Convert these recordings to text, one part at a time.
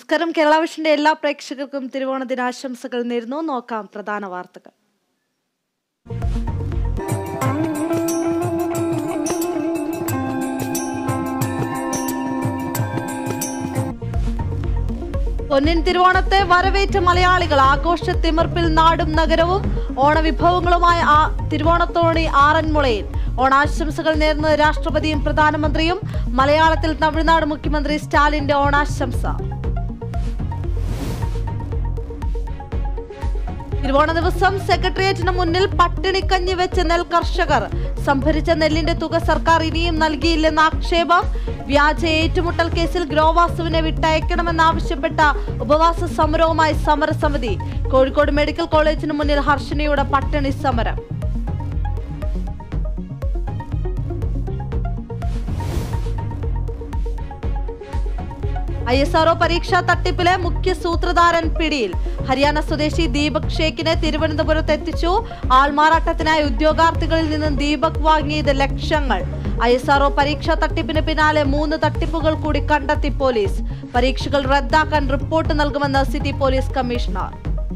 നമസ്കാരം കേരള വിഷന്റെ എല്ലാ പ്രേക്ഷകർക്കും തിരുവോണ ദിനാശംസകൾ നേരുന്നു നോക്കാം പ്രധാന വാർത്തകൾ പൊന്നിൻ തിരുവോണത്തെ വരവേറ്റ മലയാളികൾ ആഘോഷ തിമിർപ്പിൽ നാടും നഗരവും ഓണവിഭവങ്ങളുമായി ആ തിരുവോണത്തോണി ആറന്മുളയിൽ ഓണാശംസകൾ നേർന്ന് രാഷ്ട്രപതിയും പ്രധാനമന്ത്രിയും മലയാളത്തിൽ തമിഴ്നാട് മുഖ്യമന്ത്രി സ്റ്റാലിന്റെ ഓണാശംസ തിരുവോണ ദിവസം സെക്രട്ടേറിയറ്റിന് മുന്നിൽ പട്ടിണിക്കഞ്ഞി വെച്ച് നെൽ കർഷകർ സംഭരിച്ച നെല്ലിന്റെ തുക സർക്കാർ ഇനിയും നൽകിയില്ലെന്ന ആക്ഷേപം വ്യാജ ഏറ്റുമുട്ടൽ കേസിൽ ഗ്രോവാസുവിനെ വിട്ടയക്കണമെന്നാവശ്യപ്പെട്ട ഉപവാസ സമരവുമായി സമരസമിതി കോഴിക്കോട് മെഡിക്കൽ കോളേജിന് മുന്നിൽ ഹർഷനയുടെ പട്ടിണി സമരം ഐ എസ് ആർഒ പരീക്ഷാ തട്ടിപ്പിലെ മുഖ്യ സൂത്രധാരൻ പിടിയിൽ ഹരിയാന സ്വദേശി ദീപക് ഷേഖിനെ തിരുവനന്തപുരത്ത് എത്തിച്ചു ആൾമാറാട്ടത്തിനായി ഉദ്യോഗാർത്ഥികളിൽ നിന്നും ദീപക് വാങ്ങിയത് ലക്ഷങ്ങൾ ഐ എസ് ആർഒ പരീക്ഷാ തട്ടിപ്പിന് പിന്നാലെ മൂന്ന് തട്ടിപ്പുകൾ കൂടി കണ്ടെത്തി പോലീസ് പരീക്ഷകൾ റദ്ദാക്കാൻ റിപ്പോർട്ട് നൽകുമെന്ന് സിറ്റി പോലീസ് കമ്മീഷണർ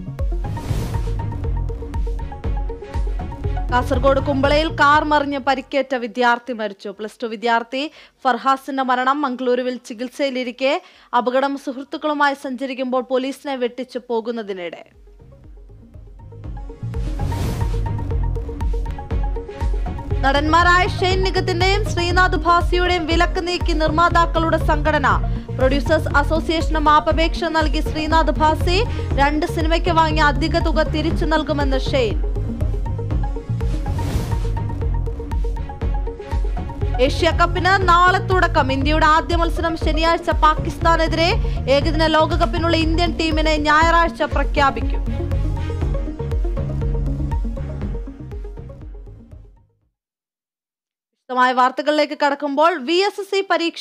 കാസർഗോഡ് കുമ്പളയിൽ കാർ മറിഞ്ഞ് പരിക്കേറ്റ വിദ്യാർത്ഥി മരിച്ചു പ്ലസ് ടു വിദ്യാർത്ഥി ഫർഹാസിന്റെ മരണം മംഗളൂരുവിൽ ചികിത്സയിലിരിക്കെ അപകടം സുഹൃത്തുക്കളുമായി സഞ്ചരിക്കുമ്പോൾ പോലീസിനെ വെട്ടിച്ചു പോകുന്നതിനിടെ നടന്മാരായ ഷെയ്ൻ നിഗത്തിന്റെയും ശ്രീനാഥ് ഭാസിയുടെയും വിലക്ക് നീക്കി നിർമ്മാതാക്കളുടെ സംഘടന പ്രൊഡ്യൂസേഴ്സ് അസോസിയേഷന് മാപ്പപേക്ഷ നൽകി ശ്രീനാഥ് ഭാസി രണ്ട് സിനിമയ്ക്ക് വാങ്ങിയ അധിക തുക തിരിച്ചു നൽകുമെന്ന് ഷെയ്ൻ ഏഷ്യ കപ്പിന് നാളെ തുടക്കം ഇന്ത്യയുടെ ആദ്യ മത്സരം ശനിയാഴ്ച പാകിസ്ഥാനെതിരെ ഏകദിന ലോകകപ്പിനുള്ള ഇന്ത്യൻ ടീമിനെ ഞായറാഴ്ച പ്രഖ്യാപിക്കും വിശദമായ വാർത്തകളിലേക്ക് കടക്കുമ്പോൾ വി എസ് എസ് സി പരീക്ഷ